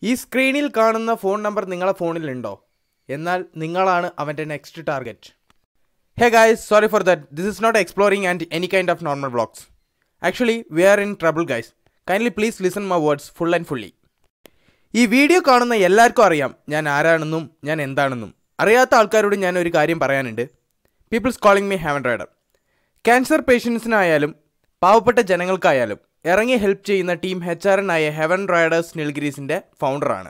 ഈ സ്ക്രീനിൽ കാണുന്ന ഫോൺ നമ്പർ നിങ്ങളെ ഫോണിലുണ്ടോ എന്നാൽ നിങ്ങളാണ് അവൻ്റെ next target hey guys sorry for that this is not exploring and any kind of normal blogs actually we are in trouble guys kindly please listen my words full and fully ഈ video കാണുന്ന എല്ലാവർക്കും അറിയാം ഞാൻ ആരാണെന്നും ഞാൻ എന്താണെന്നും അറിയാത്ത ആൾക്കാരോട് ഞാൻ ഒരു കാര്യം പറയാനുണ്ട് peoples calling me Heaven Rider cancer പേഷ്യൻസിനായാലും പാവപ്പെട്ട ജനങ്ങൾക്കായാലും ഇറങ്ങി ഹെൽപ്പ് ചെയ്യുന്ന ടീം എച്ച് ആർ എൻ ആയ ഹെവൻ റൈഡേഴ്സ് നിൽഗിരീസിൻ്റെ ഫൗണ്ടറാണ്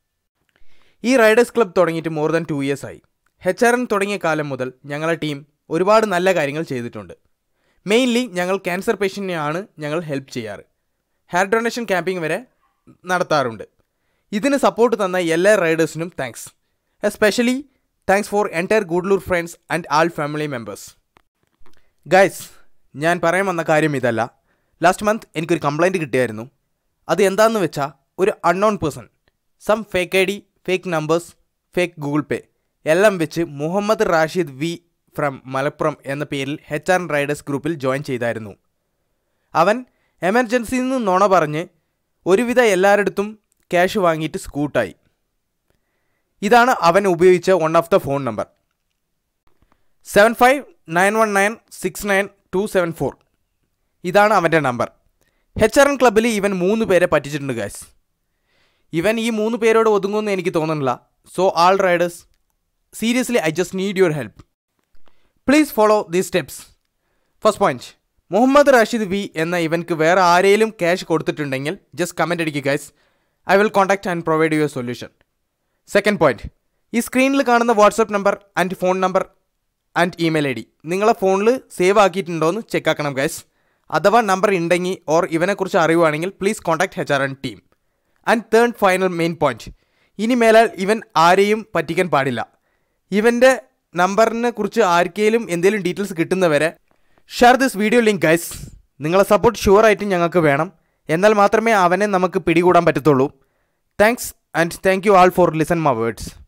ഈ റൈഡേഴ്സ് ക്ലബ് തുടങ്ങിയിട്ട് മോർ ദാൻ ടു ഇയേഴ്സ് ആയി എച്ച് ആർ എൻ തുടങ്ങിയ കാലം മുതൽ ഞങ്ങളെ ടീം ഒരുപാട് നല്ല കാര്യങ്ങൾ ചെയ്തിട്ടുണ്ട് മെയിൻലി ഞങ്ങൾ ക്യാൻസർ പേഷ്യൻറ്റിനെയാണ് ഞങ്ങൾ ഹെൽപ്പ് ചെയ്യാറ് ഹെയർ ഡൊണേഷൻ ക്യാമ്പിംഗ് വരെ നടത്താറുണ്ട് ഇതിന് സപ്പോർട്ട് തന്ന എല്ലാ റൈഡേഴ്സിനും thanks especially thanks for entire Gudalur friends and all family members guys ഞാൻ പറയാൻ വന്ന കാര്യം ഇതല്ല ലാസ്റ്റ് മന്ത് എനിക്കൊരു കംപ്ലൈൻറ്റ് കിട്ടിയായിരുന്നു അത് എന്താണെന്ന് വെച്ചാൽ ഒരു unknown person some fake I D fake numbers fake Google Pay എല്ലാം വെച്ച് മുഹമ്മദ് റാഷിദ് വി ഫ്രം മലപ്പുറം എന്ന പേരിൽ എച്ച് ആർ റൈഡേഴ്സ് ഗ്രൂപ്പിൽ ജോയിൻ ചെയ്തായിരുന്നു അവൻ എമർജൻസിയിൽ നിന്ന് നുണ പറഞ്ഞ് ഒരുവിധ എല്ലാവരുടെ ക്യാഷ് വാങ്ങിയിട്ട് സ്കൂട്ടായി ഇതാണ് അവൻ ഉപയോഗിച്ച one of the phone number seven five nine one nine six nine two seven four ഇതാണ് അവൻ്റെ നമ്പർ എച്ച് ആർ എൻ ക്ലബ്ബിൽ ഇവൻ മൂന്ന് പേരെ പറ്റിച്ചിട്ടുണ്ട് ഗാസ് ഇവൻ ഈ മൂന്ന് പേരോട് ഒതുങ്ങുമെന്ന് എനിക്ക് തോന്നുന്നില്ല so all riders seriously I just need your help please follow these steps first point Muhammad Rashid V എന്ന ഇവൻക്ക് വേറെ ആരെങ്കിലും ക്യാഷ് കൊടുത്തിട്ടുണ്ടെങ്കിൽ ജസ്റ്റ് കമൻറ്റ് അടിക്കുക guys I will contact and provide your solution second point ഈ സ്ക്രീനിൽ കാണുന്ന WhatsApp number and phone number and email I D നിങ്ങളെ ഫോണിൽ സേവ് ആക്കിയിട്ടുണ്ടോ എന്ന് ചെക്ക് ആക്കണം ഗൈസ് അഥവാ നമ്പർ ഉണ്ടെങ്കിൽ ഓർ ഇവനെക്കുറിച്ച് അറിയുവാണെങ്കിൽ please contact H R N team and third final main point ഇനി മേലാൽ ഇവൻ ആരെയും പറ്റിക്കാൻ പാടില്ല ഇവൻ്റെ നമ്പറിനെ കുറിച്ച് ആർക്കെങ്കിലും എന്തെങ്കിലും ഡീറ്റെയിൽസ് കിട്ടുന്നവരെ share this video link guys നിങ്ങളെ സപ്പോർട്ട് ഷുവറായിട്ട് ഞങ്ങൾക്ക് വേണം എന്നാൽ മാത്രമേ അവനെ നമുക്ക് പിടികൂടാൻ പറ്റത്തുള്ളൂ thanks and thank you all for listen my words